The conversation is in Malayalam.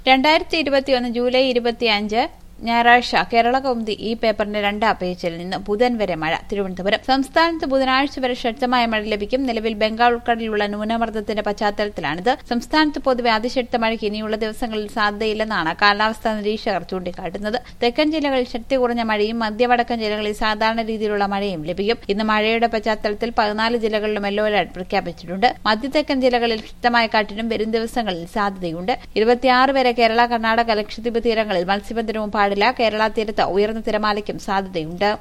രണ്ടായിരത്തി ഇരുപത്തിയൊന്ന് ജൂലൈ ഇരുപത്തിയഞ്ച് ഞായറാഴ്ച കേരള കൗമുദി ഈ പേപ്പറിന്റെ രണ്ടാം പേജിൽ നിന്ന് ബുധൻ വരെ മഴ തിരുവനന്തപുരം സംസ്ഥാനത്ത് ബുധനാഴ്ച വരെ ശക്തമായ മഴ ലഭിക്കും നിലവിൽ ബംഗാൾ ഉൾക്കടലിലുള്ള ന്യൂനമർദ്ദത്തിന്റെ പശ്ചാത്തലത്തിലാണിത് സംസ്ഥാനത്ത് പൊതുവെ അതിശക്ത മഴയ്ക്ക് ഇനിയുള്ള ദിവസങ്ങളിൽ സാധ്യതയില്ലെന്നാണ് കാലാവസ്ഥാ നിരീക്ഷകർ ചൂണ്ടിക്കാട്ടുന്നത് തെക്കൻ ജില്ലകളിൽ ശക്തി കുറഞ്ഞ മഴയും മധ്യവടക്കൻ ജില്ലകളിൽ സാധാരണ രീതിയിലുള്ള മഴയും ലഭിക്കും ഇന്ന് മഴയുടെ പശ്ചാത്തലത്തിൽ പതിനാല് ജില്ലകളിലും യെല്ലോ അലർട്ട് പ്രഖ്യാപിച്ചിട്ടുണ്ട് മധ്യതെക്കൻ ജില്ലകളിൽ ശക്തമായ കാറ്റിനും വരും ദിവസങ്ങളിൽ സാധ്യതയുണ്ട് ഇരുപത്തിയാറ് വരെ കേരള കർണാടക ലക്ഷദ്വീപ് തീരങ്ങളിൽ മത്സ്യബന്ധനവും പാടില്ല കേരള തീരത്ത് ഉയർന്ന തിരമാലയ്ക്കും സാധ്യതയുണ്ട്